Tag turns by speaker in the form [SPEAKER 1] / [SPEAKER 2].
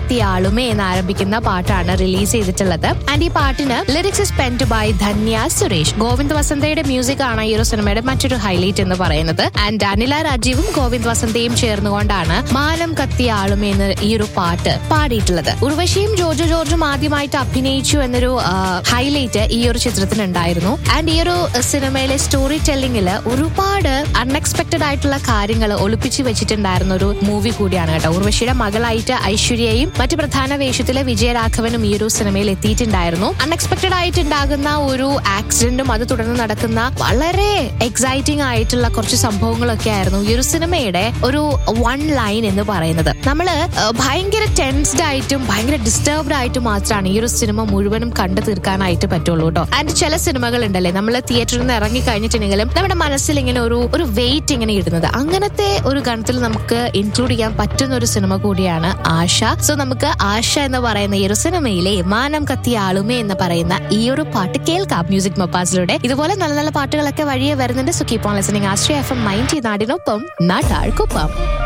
[SPEAKER 1] കത്തി ആളുമേ എന്ന് ആരംഭിക്കുന്ന പാട്ടാണ് റിലീസ് ചെയ്തിട്ടുള്ളത് ആൻഡ് ഈ പാട്ടിന് lyrics spend by Dhanya Suresh Govind വസന്തയുടെ മ്യൂസിക് ആണ് ഈ ഒരു സിനിമയുടെ മറ്റൊരു ഹൈലൈറ്റ് എന്ന് പറയുന്നത് ആൻഡ് അനില രാജീവും ഗോവിന്ദ് വസന്തയും ചേർന്നുകൊണ്ടാണ് മാനം കത്തി ആളുമേ എന്ന് ഈ ഒരു പാട്ട് പാടിയിട്ടുള്ളത് ഉർവശിയും ജോജോ ജോർജും ആദ്യമായിട്ട് അഭിനയിച്ചു എന്നൊരു ഹൈലൈറ്റ് ഈ ഒരു ചിത്രത്തിനുണ്ടായിരുന്നു ആൻഡ് ഈ ഒരു സിനിമയിലെ സ്റ്റോറി ടെല്ലിംഗിൽ ഒരുപാട് അൺഎക്സ്പെക്ടഡ് ആയിട്ടുള്ള കാര്യങ്ങൾ ഒളിപ്പിച്ചു വെച്ചിട്ടുണ്ടായിരുന്ന ഒരു മൂവി കൂടിയാണ് കേട്ടോ ഉർവശിയുടെ മകളായിട്ട് ഐശ്വര്യയും മറ്റു പ്രധാന വേഷത്തിലെ വിജയരാഘവനും ഈ ഒരു സിനിമയിൽ എത്തിയിട്ടുണ്ടായിരുന്നു അൺഎക്സ്പെക്ടഡ് ആയിട്ട് ഉണ്ടാകുന്ന ഒരു ആക്സിഡന്റും അത് തുടർന്ന് നടക്കുന്ന വളരെ എക്സൈറ്റിംഗ് ആയിട്ടുള്ള കുറച്ച് സംഭവങ്ങളൊക്കെ ആയിരുന്നു ഈ ഒരു സിനിമയുടെ ഒരു വൺ ലൈൻ എന്ന് പറയുന്നത് നമ്മള് ഏഹ്, ഭയങ്കര ടെൻസ്ഡ് ആയിട്ടും ഭയങ്കര ഡിസ്റ്റർബ്ഡ് ആയിട്ടും മാത്രമാണ് ഈ ഒരു സിനിമ മുഴുവനും കണ്ടു തീർക്കാനായിട്ട് പറ്റുള്ളൂ കേട്ടോ ആൻഡ് ചില സിനിമകൾ ഉണ്ടല്ലേ നമ്മൾ തിയേറ്ററിൽ നിന്ന് ഇറങ്ങി കഴിഞ്ഞിട്ടുണ്ടെങ്കിലും നമ്മുടെ മനസ്സിൽ ഇങ്ങനെ ഒരു ഒരു വെയിറ്റ് ഇങ്ങനെ ഇടുന്നത് അങ്ങനത്തെ ഒരു ഗണത്തിൽ നമുക്ക് ഇൻക്ലൂഡ് ചെയ്യാൻ പറ്റുന്ന ഒരു സിനിമ കൂടിയാണ് ആശ സോ നമുക്ക് ആശ എന്ന് പറയുന്ന ഈ ഒരു സിനിമയിലെ മാനം കത്തിയ ആളുമേ എന്ന് പറയുന്ന ഈ ഒരു പാട്ട് കേൾക്കാം മ്യൂസിക് മപ്പാസിലൂടെ ഇതുപോലെ നല്ല നല്ല പാട്ടുകളൊക്കെ വഴിയെ വരുന്നുണ്ട് so keep on listening Ashraya FM ninety നയൻറ്റി നാടിനൊപ്പം നാട്ടാൾക്കൊപ്പം